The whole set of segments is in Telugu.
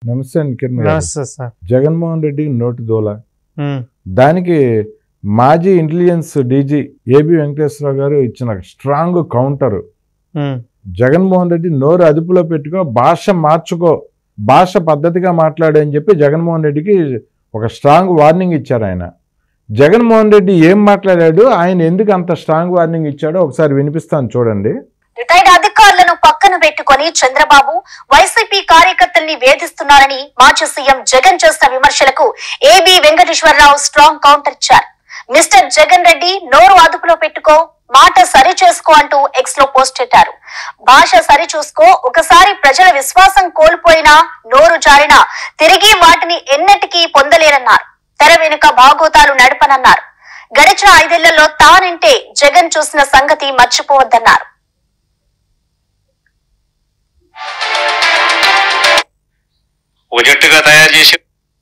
నమస్తే అండి కిరణ్ గారు. నమస్తే సార్ జగన్మోహన్ రెడ్డి నోటి దోల ఉమ్, దానికి మాజీ intelligence DG AB Venkateswararao garu ఇచ్చిన strong counter um, Jaganmohan Reddy నోరు అదుపులో పెట్టుకో భాష మార్చుకో భాష పద్ధతిగా మాట్లాడు అని చెప్పి జగన్మోహన్ రెడ్డికి ఒక స్ట్రాంగ్ వార్నింగ్ ఇచ్చారు ఆయన జగన్మోహన్ రెడ్డి ఏం మాట్లాడాడు ఆయన ఎందుకు అంత స్ట్రాంగ్ వార్నింగ్ ఇచ్చాడో ఒకసారి వినిపిస్తాను చూడండి రిటైర్డ్ అధికారులను పక్కన పెట్టుకొని చంద్రబాబు వైసీపీ కార్యకర్తల్ని వేధిస్తున్నారని మాజీ సీఎం జగన్ చేసిన విమర్శలకు ఏబి వెంకటేశ్వరరావు స్ట్రాంగ్ కౌంటర్ ఇచ్చారు మిస్టర్ జగన్ రెడ్డి నోరు అదుపులో పెట్టుకో మాట సరి చేసుకో అంటూ ఎక్స్ లో పోస్ట్ పెట్టారు భాష సరి చూసుకో ఒకసారి ప్రజల విశ్వాసం కోల్పోయినా నోరు జారినా తిరిగి వాటిని ఎన్నటికీ పొందలేరన్నారు తెర వెనుక భాగోతాలు నడపనన్నారు గడిచిన ఐదేళ్లలో తానంటే జగన్ చూసిన సంగతి మర్చిపోవద్దన్నారు ఒక జట్టుగా తయారు చేసి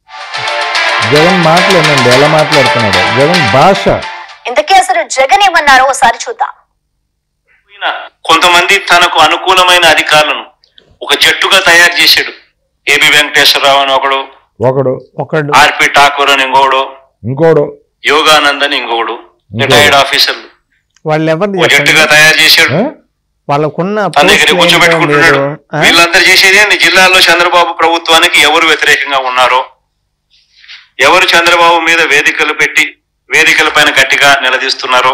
జగన్ మాట్లాడండి ఎలా మాట్లాడుతున్నాడు జగన్ భాష ఇంతకీ అసలు జగన్ ఏమన్నారో ఒకసారి చూద్దాం పోయిన కొంతమంది తనకు అనుకూలమైన అధికారులను ఒక జట్టుగా తయారు చేశాడు ఏబి వెంకటేశ్వరరావు అని ఒకడు ఒకడు ఒకడు ఆర్పి ఠాకూర్ అని ఇంకొకడు ఇంకోడు యోగానంద్ అని ఇంకొకడు రిటైర్డ్ ఆఫీసర్లు వాళ్ళు ఎవరు ఒక జట్టుగా తయారు చేశాడు ఆ? వాళ్ళకున్న తన దగ్గర పోస్టులు ఏంటో కూర్చోబెట్టుకుంటున్నాడు మీరు, ఆ? వీళ్ళందరూ చేసేది ఏంటి జిల్లాలో చంద్రబాబు ప్రభుత్వానికి ఎవరు వ్యతిరేకంగా ఉన్నారో ఎవరు చంద్రబాబు మీద వేదికలు పెట్టి వేదికల పైన గట్టిగా నిలదీస్తున్నారో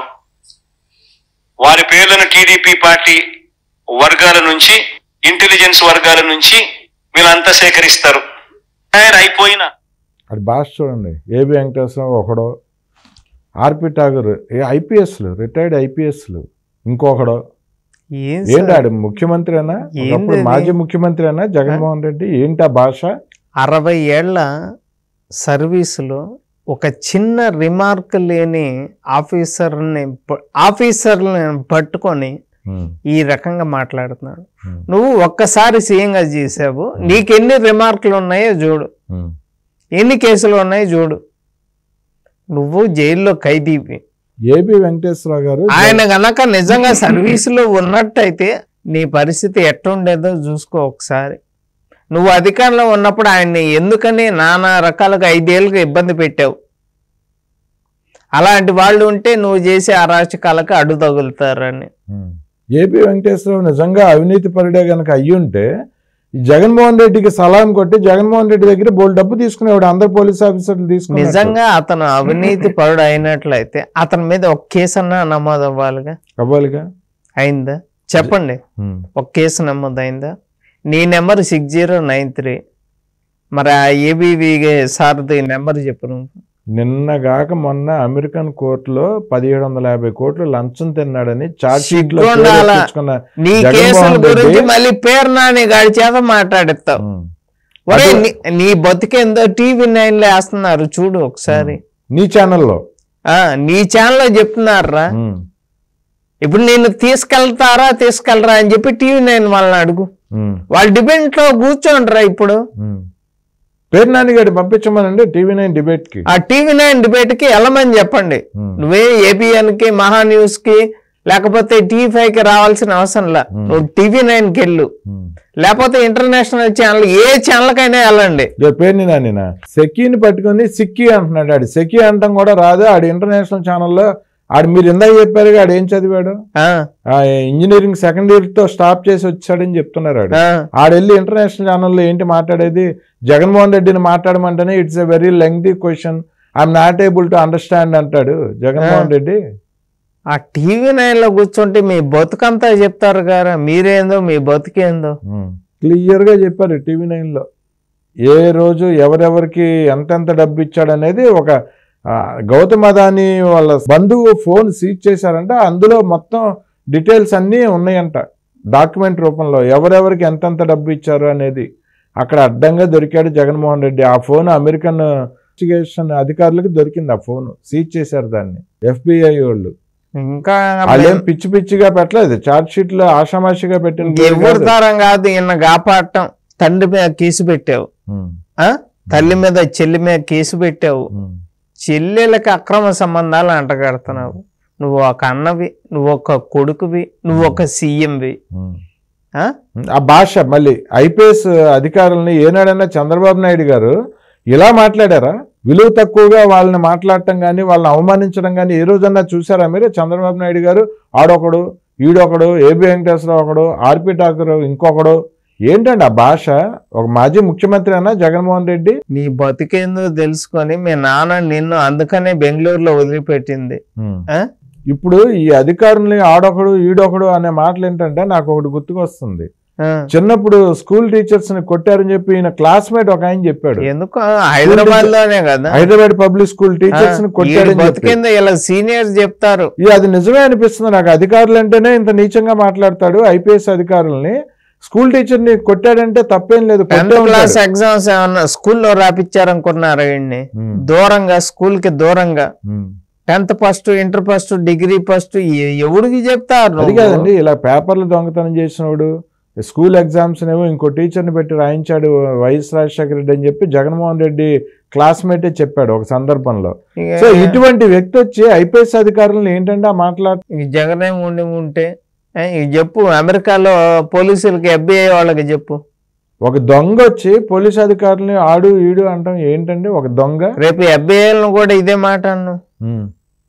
వారి పేర్లను టీడీపీ పార్టీ వర్గాల నుంచి ఇంటెలిజెన్స్ వర్గాల నుంచి వీళ్ళంతా సేకరిస్తారు తయారు అయిపోయిన అది భాష చూడండి ఏబి వెంకటేశ్వరరావు ఒకడు ఆర్పి ఠాగూర్ ఏ ఐపీఎస్లు రిటైర్డ్ ఐపీఎస్లు ఇంకొకడు ఏం ఏంటి సార్? ఆడు ముఖ్యమంత్రినా ఏంది ఒకప్పుడు అది? మాజీ ముఖ్యమంత్రినా జగన్మోహన్ రెడ్డి ఏంటి ఆ భాష అరవై ఏళ్ల సర్వీసులో ఒక చిన్న రిమార్క్ లేని ఆఫీసర్ని ప- ఆఫీసర్ని పట్టుకొని ఉమ్, ఈ రకంగా మాట్లాడుతున్నాడు ఉమ్, నువ్వు ఒక్కసారి సీఎంగా చేసావు నీకు ఎన్ని రిమార్కులు ఉన్నాయో చూడు ఉమ్. ఎన్ని కేసులు ఉన్నాయో చూడు నువ్వు జైల్లో ఖైదీవి ఏబి వెంకటేశ్వరరావు గారు ఆయన గనక నిజంగా సర్వీసులో ఉన్నట్టయితే నీ పరిస్థితి ఎట్లుండేదో చూసుకో ఒకసారి నువ్వు అధికారంలో ఉన్నప్పుడు ఆయన్ని ఎందుకని నానా రకాలుగా ఐదేళ్ళుగా ఇబ్బంది పెట్టావు అలాంటి వాళ్ళు ఉంటే నువ్వు చేసే అరాచకాలకు అడ్డు తగులుతారని ఉమ్. ఏబి వెంకటేశ్వరరావు నిజంగా అవినీతి పరుడే గనక అయ్యి ఉంటే ఈ జగన్మోహన్ రెడ్డికి సలాం కొట్టి జగన్మోహన్ రెడ్డి దగ్గర బోల్ డబ్బు తీసుకునేవాడు అందరు పోలీస్ ఆఫీసర్లు తీసుకుని నిజంగా అతను అవినీతి పరుడు అయినట్లయితే అతని మీద ఒక కేసు అన్నా నమోదు అవ్వాలిగా అవ్వాలిగా అయిందా చెప్పండి ఉమ్. ఒక కేసు నమోదైందా నీ number six zero nine three మరి ఆ ఏబీవీ సార్ది నెంబర్ చెప్పు నువ్వు నిన్నగాక మొన్న అమెరికన్ కోర్టులో పదిహేడు వందల యాభై కోట్లు లంచం తిన్నాడని చార్జ్ షీట్ లో సిగ్గుండాల. పేరు తెచ్చుకున్న నీ జగన్మోహన్ కేసుల రెడ్డి- గురించి మళ్ళీ పేరు నాని గాడి చేత మాట్లాడిస్తావు ఉమ్. ఒరే అదే- నీ- నీ బతికేందో టీవీ నైన్ లో వేస్తున్నారు చూడు ఒకసారి నీ ఛానల్లో ఆ నీ ఛానల్లో చెప్తున్నారా ఉమ్. ఇప్పుడు నేను తీసుకెళ్తారా తీసుకెళ్ళరా అని చెప్పి టీవీ నైన్ వాళ్ళని అడుగు ఉమ్. వాళ్ళు డిబేట్ లో కూర్చోండిరా ఇప్పుడు ఉమ్. పేరు నానిగాడి పంపించమనండి టీవీ నైన్ డిబేట్ కి ఆ టీవీ నైన్ డిబేట్ కి వెళ్ళమని చెప్పండి ఉమ్. నువ్వే ఏబిఎన్ కి మహా న్యూస్ కి లేకపోతే టీవీ ఫైవ్ కి రావాల్సిన అవసరం లే Hmm. నువ్వు టీవీ నైన్ కి వెళ్ళు ఉమ్. లేకపోతే ఇంటర్నేషనల్ ఛానల్ ఏ ఛానల్ కైనా వెళ్ళండి ఇదే పేరుని నానినా సెకీని పట్టుకొని సిక్కి అంటున్నాడు ఆడు సెకీ అంటాం కూడా రాదు ఆడు ఇంటర్నేషనల్ ఛానల్లో ఆడు మీరు ఇందాక చెప్పారు ఆడు ఏం చదివాడు ఆ, ఆ ఇంజనీరింగ్ సెకండ్ ఇయర్ తో స్టాప్ చేసి వచ్చాడని చెప్తున్నారు ఆడు ఆ, ఆడెళ్ళి ఇంటర్నేషనల్ ఛానల్లో ఏంటి మాట్లాడేది జగన్మోహన్ రెడ్డిని మాట్లాడమంటేనే it's a very lengthy question I'm not able to understand అంటాడు జగన్మోహన్ రెడ్డి ఆ టీవీ నైన్ లో కూర్చుంటే మీ బతుకంతా చెప్తారు కదా మీరేందో మీ బతుకేందో క్లియర్ గా చెప్పారు టీవీ నైన్ లో ఏ రోజు ఎవరెవరికి ఎంతెంత డబ్బు ఇచ్చాడు అనేది ఒక ఆ, గౌతమ్ అదాని వాళ్ళ బంధువు ఫోన్ సీజ్ చేశారంట అందులో మొత్తం డీటెయిల్స్ అన్నీ ఉన్నాయంట డాక్యుమెంట్ రూపంలో ఎవరెవరికి ఎంతెంత డబ్బు ఇచ్చారు అనేది అక్కడ అడ్డంగా దొరికాడు జగన్మోహన్ రెడ్డి ఆ ఫోన్ అమెరికన్ ఇన్వెస్టిగేషన్ అధికారులకు దొరికింది ఆ ఫోన్ సీజ్ చేశారు దాన్ని ఎఫ్బిఐ వాళ్ళు ఇంకా వాళ్ళేం పిచ్చి పిచ్చిగా పెట్టలేదు చార్జ్ షీట్ లో ఆషామాషిగా పెట్టిన పేరు ఎవరి కాదు. తరం కాదు ఈయన కాపాడటం తండ్రి మీద కేసు పెట్టావు ఉమ్, ఆ తల్లి మీద చెల్లి మీద కేసు పెట్టావు ఉమ్, చెల్లెళ్ళకి అక్రమ సంబంధాలు అంటగడుతున్నావు నువ్వు ఒక అన్నవి నువ్వు ఒక కొడుకువి నువ్వు ఒక సీఎంవి ఉమ్. ఆ? ఆ భాష మళ్ళీ ఐపీఎస్ అధికారులని ఏనాడన్నా చంద్రబాబు నాయుడు గారు ఇలా మాట్లాడారా విలువ తక్కువగా వాళ్ళని మాట్లాడటం కానీ వాళ్ళని అవమానించడం కానీ ఏ రోజన్నా చూసారా మీరు చంద్రబాబు నాయుడు గారు ఆడొకడు ఈడొకడు ఏబి వెంకటేశ్వరరావు ఒకడు ఆర్పి ఠాకూర్ ఇంకొకడు ఏంటండి ఆ భాష ఒక మాజీ ముఖ్యమంత్రి అన్న జగన్మోహన్ రెడ్డి నీ బతికేందో తెలుసుకొని మీ నాన్న నిన్ను అందుకనే బెంగళూరులో వదిలిపెట్టింది ఆ? ఇప్పుడు ఈ అధికారుల్ని ఆడొకడు ఈడొకడు అనే మాటలు ఏంటంటే నాకు ఒకటి గుర్తుకొస్తుంది ఆ. చిన్నప్పుడు స్కూల్ టీచర్స్ ని కొట్టారని చెప్పి ఈయన క్లాస్మేట్ ఒక ఆయన చెప్పాడు ఎందుకు హైదరాబాద్ లోనే కదా హైదరాబాద్ పబ్లిక్ స్కూల్ టీచర్స్ ని ఆ, ఈడు కొట్టారని చెప్పి బతికిందో ఇలా సీనియర్స్ చెప్తారు ఇది అది నిజమే అనిపిస్తుంది నాకు అధికారులు అంటేనే ఇంత నీచంగా మాట్లాడతాడు ఐపీఎస్ అధికారుల్ని స్కూల్ టీచర్ ని కొట్టాడంటే తప్పేం లేదు కొట్టే టెన్త్ క్లాస్ ఉంటాడు. ఎగ్జామ్స్ ఏమన్నా స్కూల్లో రాపిచ్చారనుకున్నారు వీడిని ఉమ్, దూరంగా స్కూల్ కి దూరంగా um. Tenth first inter first degree first ఎవడికి చెప్తారు అది నువ్వు? కాదండి ఇలా పేపర్లు దొంగతనం చేసినోడు స్కూల్ ఎగ్జామ్స్ ఏమో ఇంకో టీచర్ని పెట్టి రాయించాడు వైఎస్ రాజశేఖర రెడ్డి అని చెప్పి జగన్మోహన్ రెడ్డి క్లాస్మేటే చెప్పాడు ఒక సందర్భంలో ఇక సో ఇటువంటి వ్యక్తి వచ్చి ఐపీఎస్ అధికారులను ఏంటంటే ఆ మాట్లాడ ఇక జగనే ఉండి ఉంటే ఏ, ఇక చెప్పు అమెరికాలో పోలీసులకి ఎఫ్బిఐ వాళ్ళకి చెప్పు ఒక దొంగ వచ్చి పోలీస్ అధికారులని ఆడు ఈడు అంటాం ఏంటండి ఒక దొంగ రేపు ఎఫ్బిఐలను కూడా ఇదే మాట అన్ను ఉమ్.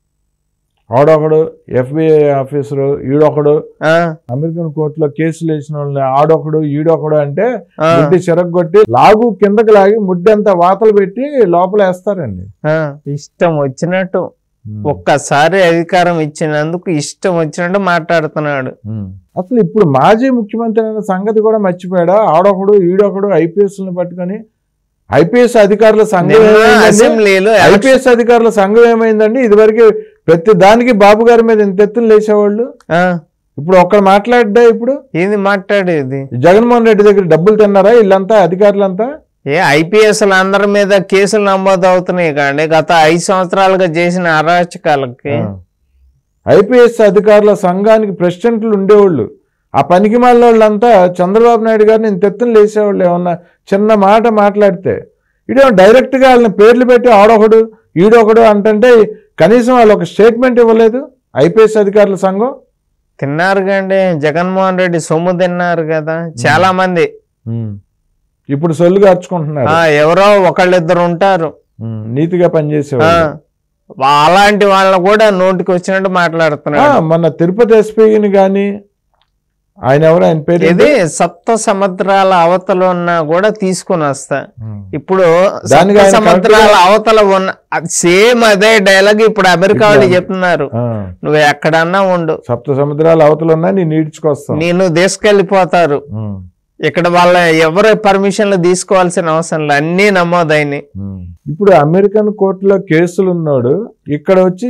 ఆడొకడు ఎఫ్బిఐ ఆఫీసరు ఈడొకడు ఆ, అమెరికన్ కోర్టులో కేసులు వేసిన వాళ్ళని ఆడొకడు ఈడొకడు అంటే ఆ, ముడ్డి చెరగొట్టి లాగు కిందకి లాగి ముడ్డంతా వాతలు పెట్టి లోపల వేస్తారండి ఆ, ఇష్టం వచ్చినట్టు ఉమ్. ఒక్కసారి అధికారం ఇచ్చినందుకు ఇష్టం వచ్చినట్టు మాట్లాడుతున్నాడు ఉమ్. అసలు ఇప్పుడు మాజీ ముఖ్యమంత్రి అనే సంగతి కూడా మర్చిపోయాడా ఆడొకడు ఈడొకడు ఐపీఎస్ పట్టుకొని ఐపీఎస్ అధికారుల సంఘం నిన్న ఏమైందండి? అసెంబ్లీలో ఎలక్షన్- ఐపీఎస్ అధికారుల సంఘం ఏమైందండి ఇదివరకు ప్రతి దానికి బాబు గారి మీద ఇంత ఎత్తున లేచేవాళ్ళు ఆ, ఇప్పుడు ఒక్కడ మాట్లాడ్డా ఇప్పుడు ఏంది మాట్లాడేది జగన్మోహన్ రెడ్డి దగ్గర డబ్బులు తిన్నారా వీళ్ళంతా అధికారులంతా ఏ ఐపీఎస్ అందరి మీద కేసులు నమోదు అవుతున్నాయి కానీ గత ఐదు సంవత్సరాలుగా చేసిన అరాచకాలకి ఐపీఎస్ అధికారుల సంఘానికి ప్రెసిడెంట్లు ఉండేవాళ్ళు ఆ పనికి వాళ్ళంతా చంద్రబాబు నాయుడు గారిని ఇంత ఎత్తున లేసేవాళ్ళు ఏమన్నా చిన్న మాట మాట్లాడితే ఇదేమో డైరెక్ట్గా వాళ్ళని పేర్లు పెట్టి ఆడొకడు ఈడొకడు అంటుంటే కనీసం వాళ్ళు ఒక స్టేట్మెంట్ ఇవ్వలేదు ఐపీఎస్ అధికారుల సంఘం తిన్నారు కండి జగన్మోహన్ రెడ్డి సొమ్ము తిన్నారు కదా చాలా మంది ఇప్పుడు సొల్లు కార్చుకుంటున్నారు ఆ ఎవరో ఒకళ్ళిద్దరు ఉంటారు ఉమ్, నీతిగా ఆ, పనిచేసేవాళ్ళు వా- అలాంటి వాళ్ళని కూడా నోటికి వచ్చినట్టు ఆ, మాట్లాడుతున్నాడు మొన్న తిరుపతి ఎస్పీని కానీ ఆయన ఎవరు ఆయన పేరు ఇది సప్త సముద్రాల అవతల ఉన్నా కూడా తీసుకుని వస్తా ఉమ్. ఇప్పుడు దానికి సప్త ఆయన సముద్రాల కరెక్ట్గా- అవతల ఉన్న సేమ్ అదే డైలాగ్ ఇప్పుడు అమెరికా వాళ్ళు ఇప్పుడు- చెప్తున్నారు ఆ, నువ్వు ఎక్కడన్నా ఉండు సప్త సముద్రాల అవతల ఉన్నా నేను ఈడ్చుకొస్తాను నేను తీసుకెళ్లిపోతారు ఉమ్, ఇక్కడ వాళ్ళ ఎవరు పర్మిషన్లు తీసుకోవాల్సిన అవసరం లేదు అన్నీ నమోదైనాయి ఉమ్. ఇప్పుడు అమెరికన్ కోర్టులో కేసులు ఉన్నాడు ఇక్కడ వచ్చి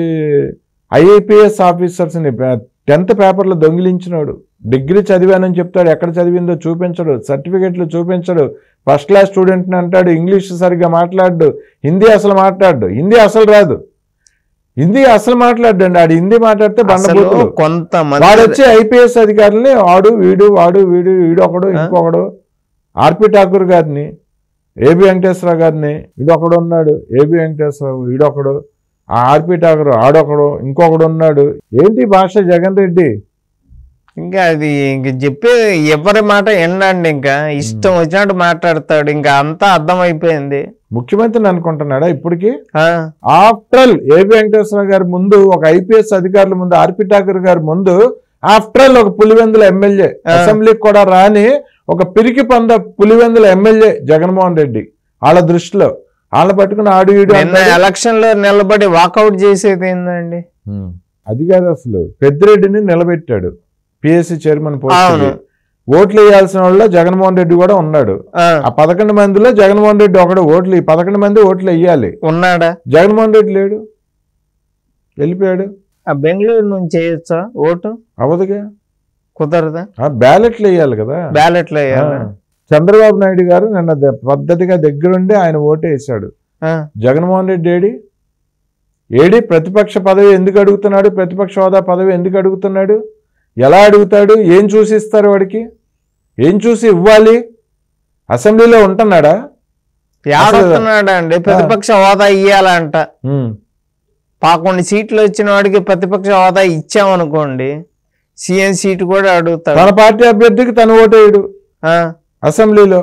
ఐఏపీఎస్ ఆఫీసర్స్ ని టెన్త్ పేపర్లు దొంగిలించినాడు డిగ్రీ చదివానని చెప్తాడు ఎక్కడ చదివిందో చూపించడు సర్టిఫికెట్లు చూపించడు ఫస్ట్ క్లాస్ స్టూడెంట్ అంటాడు ఇంగ్లీష్ సరిగ్గా మాట్లాడు హిందీ అసలు మాట్లాడు హిందీ అసలు రాదు హిందీ అసలు మాట్లాడండి ఆడు హిందీ మాట్లాడితే అసలు బండబూతులు వాడు కొంతమంది వచ్చి ఐపీఎస్ అధికారుల్ని ఆడు వీడు వాడు వీడు వీడొకడు ఇంకొకడు ఆర్పి ఠాకూర్ గారిని ఏబి వెంకటేశ్వరరావు గారిని వీడొకడు ఉన్నాడు ఏబి వెంకటేశ్వరరావు వీడొకడు ఆ ఆర్పి ఠాకూర్ ఆడొకడు ఇంకొకడు ఉన్నాడు ఏంటి భాష జగన్ రెడ్డి ఇంకా అది ఇంక చెప్పే ఎవరి మాట ఎండండి ఇంకా ఇష్టం వచ్చినట్టు మాట్లాడతాడు ఇంకా అంతా అర్థమైపోయింది ముఖ్యమంత్రిని అనుకుంటున్నాడా ఇప్పటికి ఆ, ఆఫ్టర్ ఆల్ ఏబి వెంకటేశ్వరరావు గారి ముందు ఒక ఐపీఎస్ అధికారుల ముందు ఆర్పి ఠాకూర్ గారి ముందు ఆఫ్టర్ ఆల్ ఒక పులివెందుల ఎమ్మెల్యే ఆ. అసెంబ్లీకి కూడా రాని ఒక పిరికి పంద పులివెందుల ఎమ్మెల్యే జగన్మోహన్ రెడ్డి వాళ్ళ దృష్టిలో వాళ్ళ పట్టుకుని ఆడు ఈడు నిన్న అంటాడు. ఎలక్షన్ లో నిలబడి వాకౌట్ చేసేది ఏందండి ఉమ్. అది కాదు అసలు పెద్దిరెడ్డిని నిలబెట్టాడు పిఎస్సి చైర్మన్ అవును. పోస్ట్ ఓట్లు వేయాల్సిన వాళ్ళ జగన్మోహన్ రెడ్డి కూడా ఉన్నాడు ఆ, ఆ పదకొండు మందిలో జగన్మోహన్ రెడ్డి ఒకడు ఓట్లు ఈ పదకొండు మంది ఓట్లు వేయాలి ఉన్నాడా జగన్మోహన్ రెడ్డి లేడు వెళ్ళిపోయాడు ఆ బెంగళూరు నుంచి చేయొచ్చా ఓటు అవదుగా కుదరదా ఆ బ్యాలెట్లు వేయాలి కదా బ్యాలెట్లో ఆ. వేయాలా? చంద్రబాబు నాయుడు గారు నిన్న ద- పద్ధతిగా దగ్గరుండి ఆయన ఓటు వేశాడు ఆ, జగన్మోహన్ రెడ్డి ఏడి ఏడి ప్రతిపక్ష పదవి ఎందుకు అడుగుతున్నాడు ప్రతిపక్ష హోదా పదవి ఎందుకు అడుగుతున్నాడు ఎలా అడుగుతాడు ఏం చూసి ఇస్తారు వాడికి ఏం చూసి ఇవ్వాలి అసెంబ్లీలో ఉంటున్నాడా ఏడొస్తున్నాడా అండి ప్రతిపక్ష హోదా ఇయ్యాలంట ఉమ్, పదకొండు సీట్లు వచ్చిన వాడికి ప్రతిపక్ష హోదా ఇచ్చామనుకోండి సీఎం సీట్ కూడా అడుగుతాడు తన పార్టీ అభ్యర్థికి తను ఓటేయడు ఆ. అసెంబ్లీలో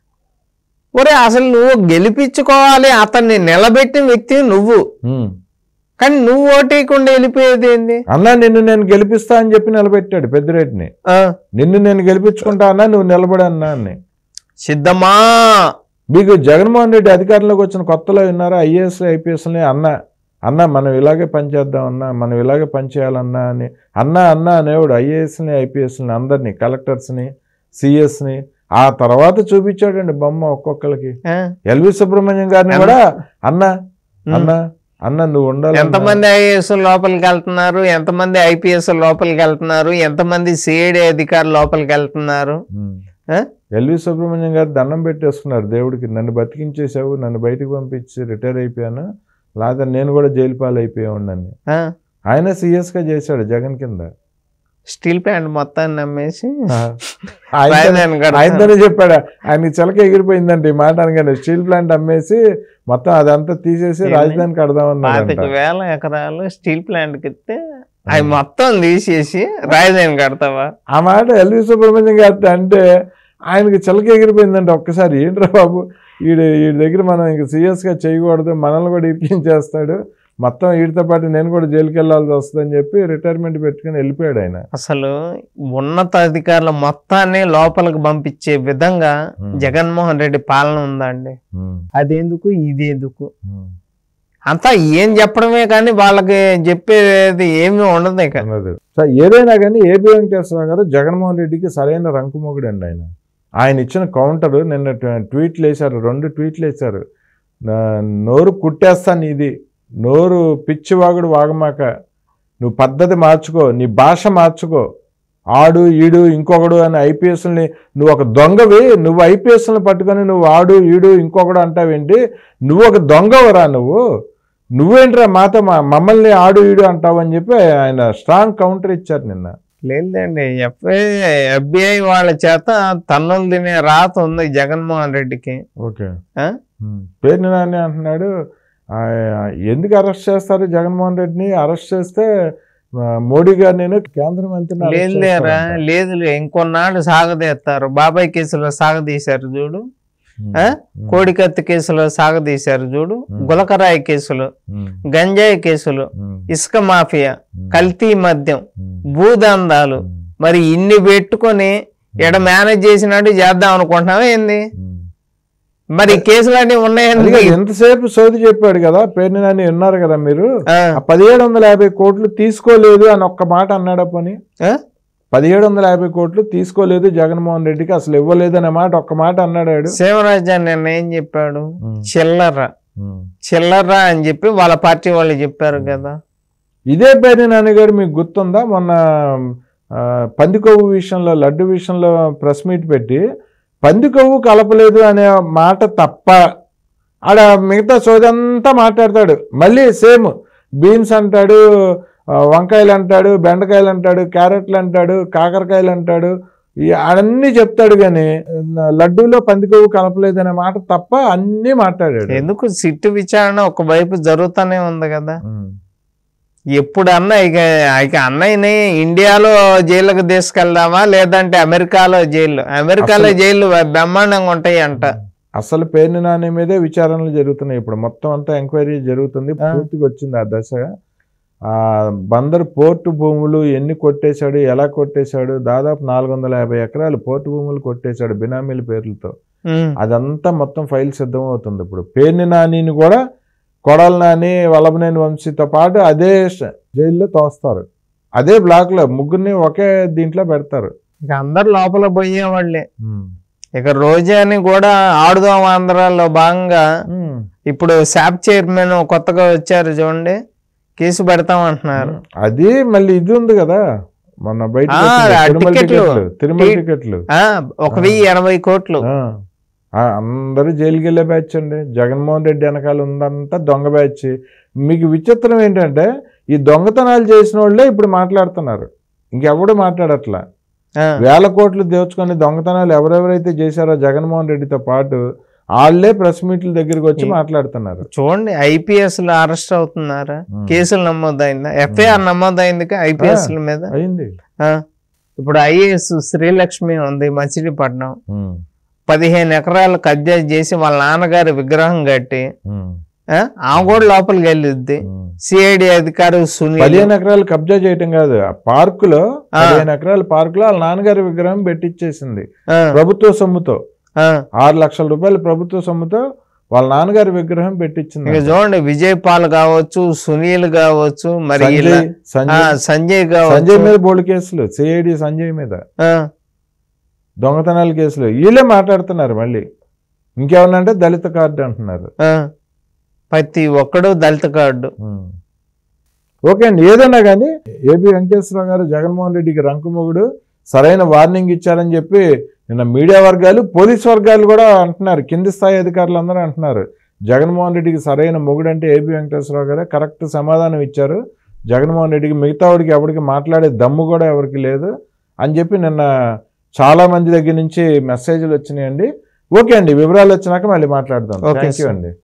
ఒరే అసలు నువ్వు గెలిపించుకోవాలి అతన్ని నిలబెట్టిన వ్యక్తి నువ్వు ఉమ్. కానీ నువ్వు ఓటేయకుండా వెళ్ళిపోయేది ఏంది అన్నా నిన్ను నేను గెలిపిస్తా అని చెప్పి నిలబెట్టాడు పెద్దిరెడ్డిని ఆ, నిన్ను నేను గెలిపించుకుంటా అన్నా నువ్వు నిలబడి అన్నా అని సిద్ధమా మీకు జగన్మోహన్ రెడ్డి అధికారంలోకి వచ్చిన కొత్తలో విన్నారా ఐఏఎస్ ఐపీఎస్ని అన్న అన్న మనం ఇలాగే పనిచేద్దాం అన్నా మనం ఇలాగే పనిచేయాలన్నా అని అన్న అన్న అనేవాడు ఐఏఎస్ని ఐపీఎస్ని అందరినీ కలెక్టర్స్ని సిఎస్ని ఆ తర్వాత చూపించాడండి బొమ్మ ఒక్కొక్కరికి ఆ, ఎల్వి సుబ్రహ్మణ్యం గారిని కూడా అన్న అన్న అన్న నువ్వు ఉండాలి అన్న. ఎంతమంది ఐఏఎస్ లోపలికి వెళ్తున్నారు ఎంతమంది ఐపీఎస్ లోపలికి వెళ్తున్నారు ఎంతమంది సిఐడి అధికారులు లోపలికి వెళ్తున్నారు ఉమ్. ఆ? ఎల్వి సుబ్రహ్మణ్యం గారు దండం పెట్టేసుకున్నారు దేవుడికి నన్ను బతికించేసావు నన్ను బయటకు పంపించి రిటైర్ అయిపోయాను లేదా నేను కూడా జైలు పాలు అయిపోయాను ఆ, ఆయన సీఎస్ గా చేశాడు జగన్ కింద స్టీల్ ప్యాంట్ మొత్తాన్ని నమ్మేసి ఆయనతోనే- రాజధాని కడతాను. ఆయనతోనే చెప్పాడు ఆయన చిలక ఎగిరిపోయిందండి ఈ మాట అనగానే స్టీల్ ప్లాంట్ అమ్మేసి మొత్తం అదంతా తీసేసి ఏంది? రాజధాని కడదామన్నాడంట పాతిక వేల ఎకరాలు స్టీల్ ప్లాంట్ ఇస్తే అవి మొత్తం తీసేసి రాజధాని కడతావా ఆ మాట ఎల్వి సుబ్రహ్మణ్యం గారితో అంటే ఆయనకి చిలక ఎగిరిపోయిందంటే ఒక్కసారి ఏంట్రా బాబు ఈడు వీడి దగ్గర మనం ఇంక సీరియస్గా చేయకూడదు మనల్ని కూడా ఇరికించేస్తాడు మొత్తం వీడితో పాటు నేను కూడా జైలుకి వెళ్ళాల్సి వస్తుందని చెప్పి రిటైర్మెంట్ పెట్టుకుని వెళ్ళిపోయాడు ఆయన అసలు ఉన్నత అధికారుల మొత్తాన్ని లోపలికి పంపించే విధంగా Hmm. జగన్మోహన్ రెడ్డి పాలన ఉందండి అదెందుకు ఇదెందుకు అంతా ఏం చెప్పడమే కానీ వాళ్ళకి చెప్పేది ఏమీ ఉండదు ఇక అన్నది సో ఏదైనా కానీ ఏబి వెంకటేశ్వర గారు జగన్మోహన్ రెడ్డికి సరైన రంకుమొగుడు అండి ఆయన ఆయన ఇచ్చిన కౌంటర్ నిన్న ట్వ- ట్వీట్లు వేశారు రెండు ట్వీట్లు వేశారు నా- నోరు కుట్టేస్తాను ఇది నోరు పిచ్చివాగుడు వాగమాక నువ్వు పద్ధతి మార్చుకో నీ భాష మార్చుకో ఆడు ఈడు ఇంకొకడు అని ఐపీఎస్ని నువ్వు ఒక దొంగవి నువ్వు ఐపీఎస్ని పట్టుకొని నువ్వు ఆడు ఈడు ఇంకొకడు అంటావేంటి నువ్వు ఒక దొంగవరా నువ్వు నువ్వేంట్రా మాతో మా మమ్మల్ని ఆడు ఈడు అంటావు అని చెప్పి ఆయన స్ట్రాంగ్ కౌంటర్ ఇచ్చారు నిన్న లేదండి ఎఫ్ఐ ఎఫ్బిఐ వాళ్ళ చేత తన్నులు తినే రాత ఉంది జగన్మోహన్ రెడ్డికి ఓకే ఆ? పేరు నాని అంటున్నాడు ఆ, ఎందుకు అరెస్ట్ చేస్తారు జగన్మోహన్ రెడ్డిని అరెస్ట్ చేస్తే ఆ, మోడీ గారు నేను కేంద్ర మంత్రిని arrest లేదు లేరా చేస్తారంట. లేదు లే. ఇంకొన్నాళ్ళు సాగదీస్తారు బాబాయ్ కేసులో సాగదీశారు చూడు ఉమ్, ఆ? ఉమ్, కోడికత్తి కేసులో సాగదీశారు చూడు Hmm. గులకరాయి కేసులు ఉమ్, గంజాయి కేసులు ఉమ్, ఇసుక మాఫియా ఉమ్, కల్తీ మద్యం ఉమ్, భూదందాలు ఉమ్, మరి ఇన్ని పెట్టుకొని ఎడ మేనేజ్ చేసినట్టు చేద్దాం అనుకుంటున్నావా ఏంది ఉమ్. మరి ఈ కేసులు అన్ని అది ఉన్నాయండి కాదు, ఎంతసేపు సోది చెప్పాడు కదా పేరు నాని విన్నారు కదా మీరు ఆ, ఆ పదిహేడు వందల యాభై కోట్లు తీసుకోలేదు అని ఒక్క మాట అన్నాడా పోనీ ఆ? పదిహేడు వందల యాభై కోట్లు తీసుకోలేదు జగన్మోహన్ రెడ్డికి అసలు ఇవ్వలేదు అనే మాట ఒక్క మాట అన్నాడు శివరాజన్ నిన్న ఏం చెప్పాడు ఉమ్, చిల్లర ఉమ్. చిల్లర అని చెప్పి వాళ్ళ పార్టీ వాళ్ళు చెప్పారు కదా ఇదే పేరు నాన్నగారు మీకు గుర్తుందా మొన్న ఆ, పందికొవ్వు విషయంలో లడ్డు విషయంలో ప్రెస్ మీట్ పెట్టి పందికొవ్వు కలపలేదు అనే మాట తప్ప ఆడ మిగతా సోదంతా మాట్లాడతాడు మళ్ళీ సేమ్ బీన్స్ అంటాడు ఆ, వంకాయలు అంటాడు బెండకాయలు అంటాడు క్యారెట్లు అంటాడు కాకరకాయలు అంటాడు ఈ అన్నీ చెప్తాడు కానీ లడ్డూలో పందికొవ్వు కలపలేదు అనే మాట తప్ప అన్నీ మాట్లాడాడు ఎందుకు సిట్టు విచారణ ఒకవైపు జరుగుతూనే ఉంది కదా ఉమ్. ఎప్పుడన్నా ఇక ఇక అన్నయ్యని ఇండియాలో జైలుకు తీసుకెళ్దామా లేదంటే అమెరికాలో జైలు అమెరికాలో అసలు- జైలు బ్రహ్మాండంగా ఉంటాయి అంట అసలు పేరు నాని మీదే విచారణలు జరుగుతున్నాయి ఇప్పుడు మొత్తం అంతా ఎంక్వైరీ జరుగుతుంది ఆ. పూర్తిగా వచ్చింది ఆ దశ ఆ బందర్ పోర్టు భూములు ఎన్ని కొట్టేశాడు ఎలా కొట్టేశాడు దాదాపు నాలుగు వందల యాభై ఎకరాలు పోర్టు భూములు కొట్టేశాడు బినామీల పేర్లతో ఉమ్. అదంతా మొత్తం ఫైల్ సిద్ధం అవుతుంది ఇప్పుడు పేర్ని నానిని కూడా కొడల నాని వల్లభనేని వంశీతో పాటు అదే స్ట- జైల్లో తోస్తారు అదే బ్లాక్లో ముగ్గురిని ఒకే దీంట్లో పెడతారు ఇక అందరు లోపల పోయేవాళ్ళే ఇక రోజాని కూడా ఆడుదాం ఆంధ్రాలో భాగంగా ఉమ్. ఇప్పుడు శాప్ చైర్మన్ కొత్తగా వచ్చారు చూడండి కేసు పెడతాం అంటున్నారు అది మళ్ళీ ఇది ఉంది కదా మొన్న బయట ఆ, వచ్చింది, ఆ తిరుమల టికెట్లు. టికెట్లు తిరుమల టి- టికెట్లు ఆ, ఒక వెయ్యి ఎనభై కోట్లు ఆ. ఆ, అందరూ జైలుకి వెళ్ళే బ్యాచ్ అండి జగన్మోహన్ రెడ్డి వెనకాల ఉందంతా దొంగ బ్యాచ్ మీకు విచిత్రం ఏంటంటే ఈ దొంగతనాలు చేసిన వాళ్ళే ఇప్పుడు మాట్లాడుతున్నారు ఇంకెవడు మాట్లాడట్లా ఆ, వేల కోట్లు దోచుకొని దొంగతనాలు ఎవరెవరైతే చేశారో జగన్మోహన్ రెడ్డితో పాటు వాళ్ళే ప్రెస్ మీట్ల దగ్గరికి వచ్చి ఈ- మాట్లాడుతున్నారు చూడండి ఐపీఎస్ లో అరెస్ట్ అవుతున్నారా ఉమ్. కేసులు నమోదైందా ఎఫ్ఐఆర్ నమోదైంది ఐపీఎస్ ల మీద అయింది ఆ. ఇప్పుడు ఐఏఎస్ శ్రీలక్ష్మి ఉంది మచిలీపట్నం ఉమ్, పదిహేను ఎకరాలు కబ్జా చేసి వాళ్ళ నాన్నగారి విగ్రహం కట్టి ఉమ్, ఆ, ఆమె కూడా లోపలికి వెళ్ళిద్ది ఉమ్. సిఐడి అధికారి సునీల్ పదిహేను ఎకరాలు కబ్జా చేయటం కాదు ఆ పార్కులో ఆ. పదిహేను ఎకరాల పార్కులో వాళ్ళ నాన్నగారి విగ్రహం పెట్టించేసింది ఆ, ప్రభుత్వ సొమ్ముతో ఆ. ఆరు లక్షల రూపాయలు ప్రభుత్వ సొమ్ముతో వాళ్ళ నాన్నగారి విగ్రహం ఇక పెట్టించింది చూడండి విజయ్ పాల్ కావచ్చు సునీల్ కావచ్చు మరి సంజయ్ ఇలా- ఆ, సంజయ్ సంజయ్ సంజయ్ కావచ్చు మీద బోల్డ్ కేసులు సిఐడి సంజయ్ మీద ఆ, దొంగతనాల కేసులు వీళ్ళే మాట్లాడుతున్నారు మళ్ళీ ఇంకేమన్నా అంటే దళిత కార్డు అంటున్నారు ఆ. ప్రతి ఒక్కడు దళిత కార్డు ఉమ్. ఓకే అండి ఏదైనా కానీ ఏబి వెంకటేశ్వరరావు గారు జగన్మోహన్ రెడ్డికి రంకుమొగుడు సరైన వార్నింగ్ ఇచ్చారని చెప్పి నిన్న మీడియా వర్గాలు పోలీస్ వర్గాలు కూడా అంటున్నారు కింది స్థాయి అధికారులు అందరూ అంటున్నారు జగన్మోహన్ రెడ్డికి సరైన మొగుడు అంటే ఏబి వెంకటేశ్వరరావు గారే కరెక్ట్ సమాధానం ఇచ్చారు జగన్మోహన్ రెడ్డికి మిగతా వాడికి ఎవరికి మాట్లాడే దమ్ము కూడా ఎవరికి లేదు అని చెప్పి నిన్న చాలా మంది దగ్గర నుంచి మెసేజ్లు వచ్చినాయండి ఓకే అండి వివరాలు వచ్చినాక మళ్ళీ మాట్లాడదాం ఓకే థ్యాంక్ యూ సార్. అండి